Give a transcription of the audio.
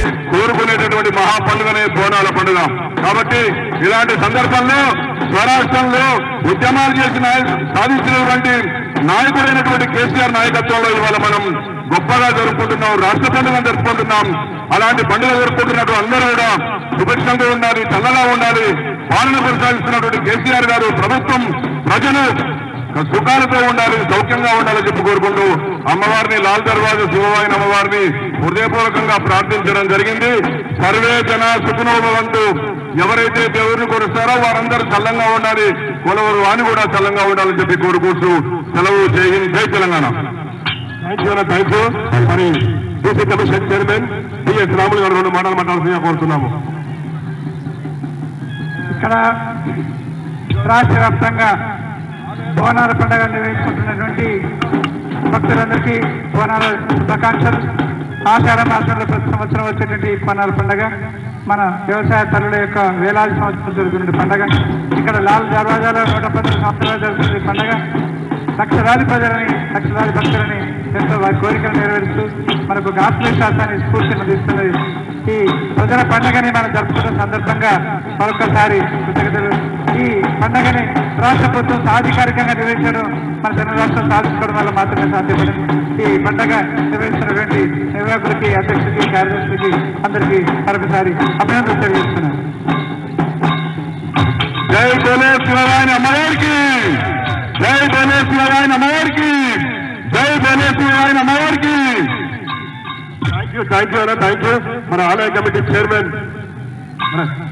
కోరుకునేటటువంటి మహా పండుగనే బోనాల పండుగ కాబట్టి ఇలాంటి సందర్భంలో స్వరాష్ట్రంలో ఉద్యమాలు చేసి నాయ- సాధించినటువంటి నాయకుడైనటువంటి కేసీఆర్ నాయకత్వంలో ఇవాళ మనం గొప్పగా జరుపుకుంటున్నాం రాష్ట్ర పండుగ జరుపుకుంటున్నాం అలాంటి పండుగ జరుపుకుంటున్నట్టు అందరూ కూడా సుభిక్షంగా ఉండాలి చల్లగా ఉండాలి పాలన కొనసాగిస్తున్నటువంటి కేసీఆర్ గారు ప్రభుత్వం ప్రజలు సుఖాలతో ఉండాలి సౌఖ్యంగా ఉండాలని చెప్పి కోరుకుంటూ అమ్మవారిని లాల్ దర్వాజ శివవాయిన అమ్మవారిని హృదయపూర్వకంగా ప్రార్థించడం జరిగింది సర్వే జన సుఖనోభవంతు ఎవరైతే దేవుడిని కొరుస్తారో వారందరూ చల్లంగా ఉండాలి కొలవరు అని కూడా చల్లంగా ఉండాలని చెప్పి కోరుకుంటూ సెలవు జై హింద్ జై Telangana thank you thank you మరి BC commission chairman BS Ramulu garu రెండు మాటలు మాట్లాడుతున్నా కోరుతున్నాము ఇక్కడ రాష్ట్ర వ్యాప్తంగా బోనాల పండుగ నిర్వహించుకుంటున్నటువంటి భక్తులందరికీ బోనాల శుభాకాంక్షలు ఆషాఢ మాసంలో ప్రతి సంవత్సరం వచ్చేటువంటి బోనాల పండుగ మన వ్యవసాయ తల్లుల యొక్క వేలాది సంవత్సరాలు జరుగుతున్న పండుగ ఇక్కడ లాల్ దర్వాజాలో నూట పంతొమ్మిది సంవత్సరాలు జరుగుతున్న ఈ పండుగ లక్షలాది ప్రజలని లక్షలాది భక్తులని ఎంతో వారి కోరికలు నెరవేరుస్తూ మనకు గాస్లే శాస్త్రాన్ని స్ఫూర్తిని అందిస్తున్నది ఈ ప్రజల పండుగని మనం జరుపుకున్న సందర్భంగా మరొకసారి కృతజ్ఞతలు ఈ పండుగని రాష్ట్ర ప్రభుత్వం సాధికారికంగా నిర్వహించడం మన జన రాష్ట్రం సాధించడం వల్ల మాత్రమే సాధ్యపడింది ఈ పండుగ నిర్వహిస్తున్నటువంటి నిర్వాహకులకి అధ్యక్షుడికి కార్యదర్శులకి అందరికీ మరొకసారి అభినందనలు తెలియజేస్తున్నాను జై బోలే శివరాయన అమ్మవారికి జై బోలే శివరాయన అమ్మవారికి జై బోలే శివరాయన అమ్మవారికి థ్యాంక్ యూ థ్యాంక్ యూ అన్న థ్యాంక్ యూ మన ఆలయ కమిటీ చైర్మన్ మన